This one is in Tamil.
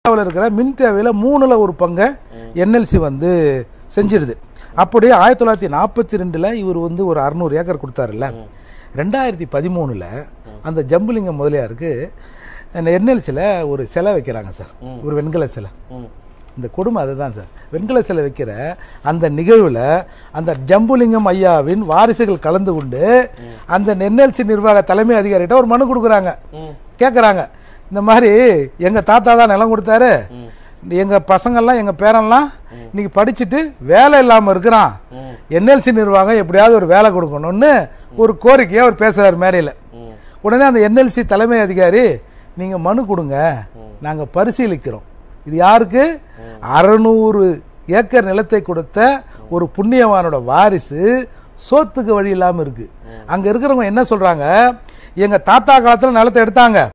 இந்தியாவில் இருக்கிற மின் தேவையில் மூணுல ஒரு பங்கை என்எல்சி வந்து செஞ்சிடுது அப்படி ஆயிரத்தி தொள்ளாயிரத்தி நாற்பத்தி ரெண்டில் இவர் வந்து ஒரு அறநூறு ஏக்கர் கொடுத்தாருல்ல ரெண்டாயிரத்தி பதிமூணில் அந்த ஜம்புலிங்கம் முதலியாருக்கு என்எல்சியில் ஒரு சிலை வைக்கிறாங்க சார் ஒரு வெண்கல சிலை இந்த கொடுமை அதுதான் சார் வெண்கல சிலை வைக்கிற அந்த நிகழ்வில் அந்த ஜம்புலிங்கம் ஐயாவின் வாரிசுகள் கலந்து கொண்டு அந்த என்எல்சி நிர்வாக தலைமை அதிகாரிகிட்ட ஒரு மனு கொடுக்குறாங்க கேட்குறாங்க இந்த மாதிரி எங்கள் தாத்தா தான் நிலம் கொடுத்தாரு எங்கள் பசங்கள்லாம் எங்கள் பேரன்லாம் இன்னைக்கு படிச்சுட்டு வேலை இல்லாமல் இருக்கிறான் என்எல்சி நிர்வாகம் எப்படியாவது ஒரு வேலை கொடுக்கணும்னு ஒரு கோரிக்கையை அவர் பேசுகிறார் மேடையில் உடனே அந்த என்எல்சி தலைமை அதிகாரி நீங்கள் மனு கொடுங்க நாங்கள் பரிசீலிக்கிறோம் இது யாருக்கு அறநூறு ஏக்கர் நிலத்தை கொடுத்த ஒரு புண்ணியவானோட வாரிசு சோத்துக்கு வழி இல்லாமல் இருக்கு அங்கே இருக்கிறவங்க என்ன சொல்கிறாங்க எங்கள் தாத்தா காலத்தில் நிலத்தை எடுத்தாங்க